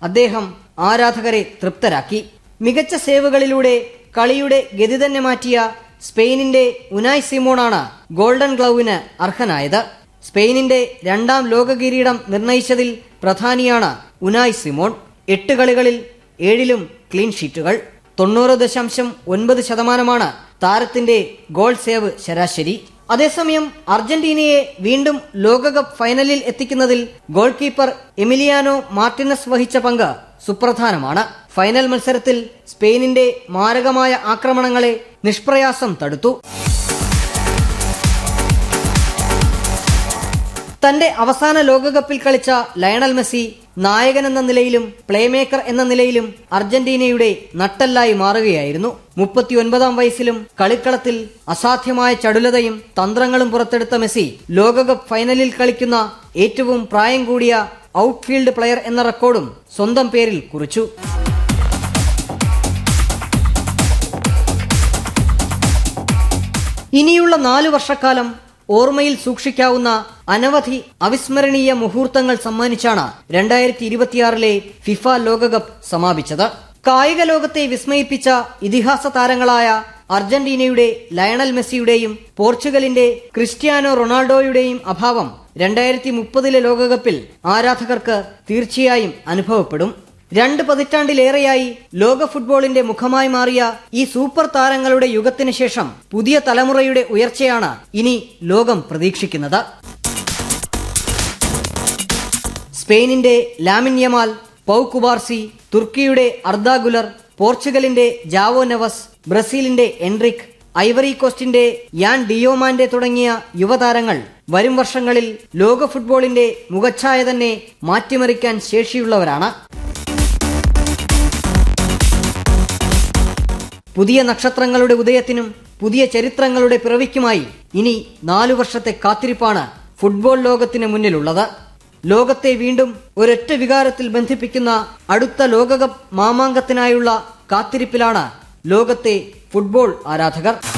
അദ്ദേഹം ആരാധകരെ തൃപ്തരാക്കി മികച്ച സേവുകളിലൂടെ കളിയുടെ ഗതി തന്നെ മാറ്റിയ സ്പെയിനിന്റെ ഉനായ് സിമോണാണ് ഗോൾഡൻ ഗ്ലൗവിന് അർഹനായത് സ്പെയിനിന്റെ രണ്ടാം ലോക കിരീടം നിർണയിച്ചതിൽ പ്രധാനിയാണ് ഉനായ് സിമോൺ എട്ട് കളികളിൽ ഏഴിലും ക്ലീൻ ഷീറ്റുകൾ തൊണ്ണൂറ് ദശാംശം ഒൻപത് ശതമാനമാണ് താരത്തിന്റെ ഗോൾ സേവ് ശരാശരി അതേസമയം അർജന്റീനയെ വീണ്ടും ലോകകപ്പ് ഫൈനലിൽ എത്തിക്കുന്നതിൽ ഗോൾ കീപ്പർ എമിലിയാനോ മാർട്ടിനസ് വഹിച്ച പങ്ക് സുപ്രധാനമാണ് ഫൈനൽ മത്സരത്തിൽ സ്പെയിനിന്റെ മാരകമായ ആക്രമണങ്ങളെ നിഷ്പ്രയാസം തടുത്തു തന്റെ അവസാന ലോകകപ്പിൽ കളിച്ച ലയണൽ മെസ്സി നായകൻ എന്ന നിലയിലും പ്ലേമേക്കർ എന്ന നിലയിലും അർജന്റീനയുടെ നട്ടല്ലായി മാറുകയായിരുന്നു മുപ്പത്തിയൊൻപതാം വയസ്സിലും കളിക്കളത്തിൽ അസാധ്യമായ ചടുലതയും തന്ത്രങ്ങളും പുറത്തെടുത്ത മെസ്സി ലോകകപ്പ് ഫൈനലിൽ കളിക്കുന്ന ഏറ്റവും പ്രായം കൂടിയ ഔട്ട്ഫീൽഡ് പ്ലെയർ എന്ന റെക്കോർഡും സ്വന്തം പേരിൽ കുറിച്ചു ഇനിയുള്ള നാലു വർഷക്കാലം ഓർമ്മയിൽ സൂക്ഷിക്കാവുന്ന അനവധി അവിസ്മരണീയ മുഹൂർത്തങ്ങൾ സമ്മാനിച്ചാണ് രണ്ടായിരത്തി ഇരുപത്തിയാറിലെ ഫിഫ ലോകകപ്പ് സമാപിച്ചത് കായിക ലോകത്തെ വിസ്മയിപ്പിച്ച ഇതിഹാസ താരങ്ങളായ അർജന്റീനയുടെ ലയണൽ മെസ്സിയുടെയും പോർച്ചുഗലിന്റെ ക്രിസ്ത്യാനോ റൊണാൾഡോയുടെയും അഭാവം രണ്ടായിരത്തി മുപ്പതിലെ ലോകകപ്പിൽ ആരാധകർക്ക് തീർച്ചയായും അനുഭവപ്പെടും രണ്ട് പതിറ്റാണ്ടിലേറെയായി ലോക ഫുട്ബോളിന്റെ മുഖമായി മാറിയ ഈ സൂപ്പർ താരങ്ങളുടെ യുഗത്തിന് ശേഷം പുതിയ തലമുറയുടെ ഉയർച്ചയാണ് ഇനി ലോകം പ്രതീക്ഷിക്കുന്നത് സ്പെയിനിന്റെ ലാമിൻ യമാൽ പൗ കുബാർസി തുർക്കിയുടെ അർദാഗുലർ പോർച്ചുഗലിന്റെ ജാവോ നെവസ് ബ്രസീലിന്റെ എൻറിക് ഐവറി കോസ്റ്റിന്റെ യാൻ ഡിയോമാന്റെ തുടങ്ങിയ യുവതാരങ്ങൾ വരും വർഷങ്ങളിൽ ലോക ഫുട്ബോളിന്റെ മുഖച്ഛായ തന്നെ മാറ്റിമറിക്കാൻ ശേഷിയുള്ളവരാണ് പുതിയ നക്ഷത്രങ്ങളുടെ ഉദയത്തിനും പുതിയ ചരിത്രങ്ങളുടെ പിറവിക്കുമായി ഇനി നാലു വർഷത്തെ കാത്തിരിപ്പാണ് ഫുട്ബോൾ ലോകത്തിന് മുന്നിലുള്ളത് ലോകത്തെ വീണ്ടും ഒരൊറ്റ വികാരത്തിൽ ബന്ധിപ്പിക്കുന്ന അടുത്ത ലോകകപ്പ് മാമാങ്കത്തിനായുള്ള കാത്തിരിപ്പിലാണ് ലോകത്തെ ഫുട്ബോൾ ആരാധകർ